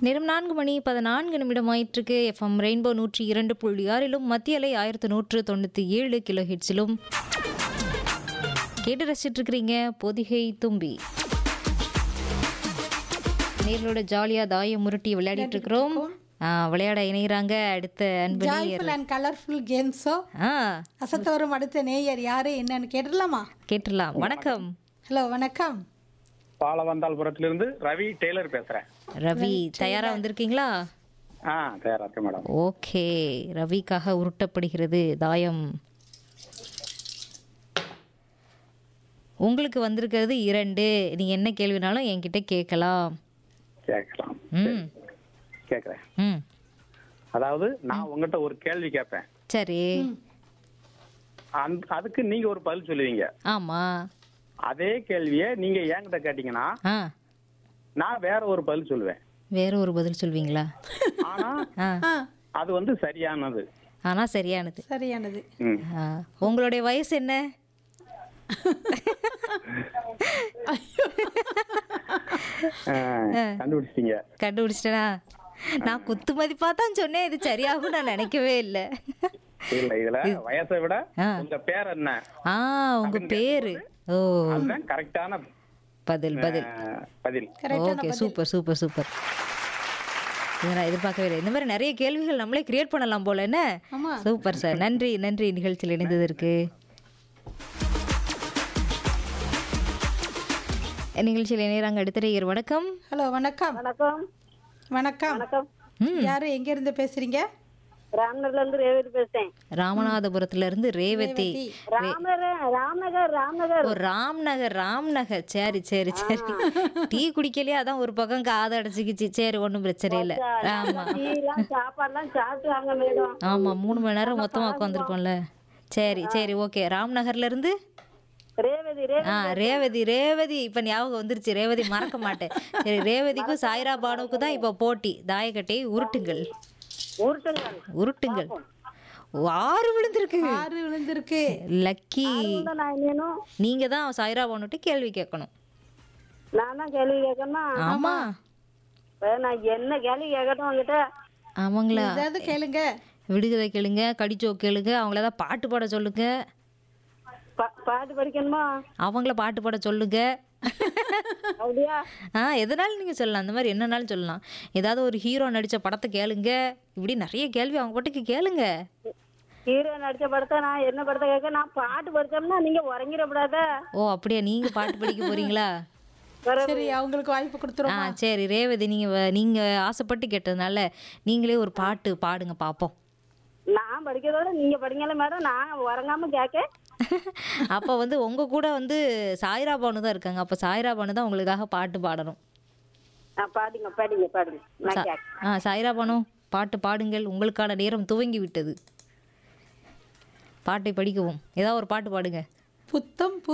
நேரம் நான்கு மணி பதினான்கு நிமிடம் ஆயிற்றுக்கு எஃப்எம் ரெயின்போ நூற்றி இரண்டு புள்ளி ஆறிலும் மத்திய அலை ஆயிரத்து நூற்று தொண்ணூற்றி ஏழு கிலோ ஹிட்ஸிலும் கேட்டு ரசிச்சிட்டு இருக்கிறீங்க பொதிகை தும்பி நேர்களோட ஜாலியாக தாயம் முருட்டி விளையாடிட்டு இருக்கிறோம் ஆ, விளையாட இணைகிறாங்க அடுத்த அன்பு நேயர் ஜாய்ஃபுல் அண்ட் கலர்ஃபுல் கேம்ஸோ ஆ அசத்த வரும் அடுத்த நேயர் யாரு என்னன்னு கேட்டுடலாமா கேட்டுடலாம் வணக்கம் ஹலோ வணக்கம் பாலவந்தாள்புரத்திலிருந்து ரவி டெய்லர் பேசுறேன் ரவி தயாரா வந்திருக்கீங்களா ஆ தயாரா இருக்கேன் மேடம் ஓகே ரவிக்காக உருட்டப்படுகிறது தாயம் உங்களுக்கு வந்திருக்கிறது இரண்டு நீங்க என்ன கேள்வினாலும் என்கிட்ட கேட்கலாம் கேட்கலாம் ம் கேட்கறேன் ம் அதாவது நான் உங்ககிட்ட ஒரு கேள்வி கேட்பேன் சரி அந்த அதுக்கு நீங்க ஒரு பதில் சொல்லுவீங்க ஆமா அதே கேள்வியை நீங்க என்கிட்ட கேட்டீங்கன்னா ஆ நான் வேற ஒரு பதில் சொல்லுவேன் வேற ஒரு பதில் சொல்வீங்களா ஆனா ஆ ஆ அது வந்து சரியானது ஆனா சரியானது சரியானது ம். ஆ உங்களுடைய வயசு என்ன ஆ, கண்டுபிடிச்சிட்டீங்க கண்டுபிடிச்சிட்டனா நான் குத்து மதிப்பா தான் சொன்னேன் இது சரியாகும் நான் நினைக்கவே இல்லை இல்ல இதுல வயசை விட ஆ. உங்க பேர் என்ன ஆ உங்க பேரு ஓ அதுதான் கரெக்டான பதில் பதில் பதில் ஓகே சூப்பர் சூப்பர் சூப்பர் இதை நான் எதிர்பார்க்கவே இல்லை இந்த மாதிரி நிறைய கேள்விகள் நம்மளே கிரியேட் பண்ணலாம் போல என்ன ஆமா சூப்பர் சார் நன்றி நன்றி நிகழ்ச்சியில் இணைந்ததற்கு நிகழ்ச்சியில் இணைகிறாங்க அடுத்த நேயர் வணக்கம் ஹலோ வணக்கம் வணக்கம் வணக்கம் வணக்கம் யாரு எங்க இருந்து பேசுறீங்க ராம்நகர்ல இருந்து ரேவதி பேசுறேன் ராமநாதபுரத்துல இருந்து ரேவதி ராமநகர் ராம்நகர் ராம்நகர் ஓ ராம்நகர் ராம்நகர் சரி சரி சரி டீ குடிக்கலையே அதான் ஒரு பக்கம் காது அடைச்சிக்கிச்சு சரி ஒன்றும் பிரச்சனை இல்லை ஆமா டீ எல்லாம் சாப்பாடுலாம் சாப்பிட்டாங்க மேடம் ஆமா மூணு மணி நேரம் மொத்தமா உட்காந்துருக்கோம்ல சரி சரி ஓகே ராம்நகர்ல இருந்து ரேவதி ரே ஆ ரேவதி ரேவதி இப்ப ஞாபகம் வந்துருச்சு ரேவதி மறக்க மாட்டேன் சரி ரேவதிக்கும் சாய்ரா பானுக்கும் தான் இப்ப போட்டி தாயக்கட்டையை உருட்டுங்கள் உருட்டுங்கள் உருட்டுங்கள் ஓ, ஆறு விழுந்திருக்கு ஆறு விழுந்திருக்கு லக்கி நான் என்னனும் நீங்க தான் சாய்ரா பானுட்டு கேள்வி கேட்கணும் நான் தான் கேள்வி கேட்கணுமா ஆமா இப்ப நான் என்ன கேள்வி கேட்கட்டும் உங்ககிட்ட ஆமாங்களா ஏதாவது கேளுங்க விடுகதை கேளுங்க கடிச்சோ கேளுங்க அவங்கள ஏதாவது பாட்டு பாட சொல்லுங்க பா- பாட்டு படிக்கணுமா அவங்கள பாட்டு பாட சொல்லுங்க அப்படியா ஆ எதனாலும் நீங்கள் சொல்லலாம் அந்த மாதிரி என்னன்னாலும் சொல்லலாம் ஏதாவது ஒரு ஹீரோ நடித்த படத்தை கேளுங்க இப்படி நிறைய கேள்வி அவங்க பாட்டுக்கு கேளுங்க ஹீரோ நடிச்ச படத்தை நான் என்ன படத்தை கேட்க நான் பாட்டு படிச்சோம்னா நீங்க உறங்கிடக்கூடாத ஓ அப்படியா நீங்கள் பாட்டு படிக்க போறீங்களா சரி அவங்களுக்கு வாய்ப்பு ஆ கொடுத்துருவோம் சரி ரேவதி நீங்கள் நீங்கள் ஆசைப்பட்டு கேட்டதுனால நீங்களே ஒரு பாட்டு பாடுங்க பார்ப்போம் நான் படிக்கிறதோட நீங்க படிங்கல மேடம் நான் உறங்காம கேட்க அப்போ வந்து உங்கள் கூட வந்து சாய்ரா பானு தான் இருக்காங்க அப்போ சாய்ரா பானு தான் உங்களுக்காக பாட்டு பாடணும் நான் பாடுங்க பாடுங்க பாடுங்க நான் சா- கேட்க ஆ சாய்ரா பானு பாட்டு பாடுங்கள் உங்களுக்கான நேரம் துவங்கி விட்டது பாட்டை படிக்கவும் ஏதாவது ஒரு பாட்டு பாடுங்க புத்தம்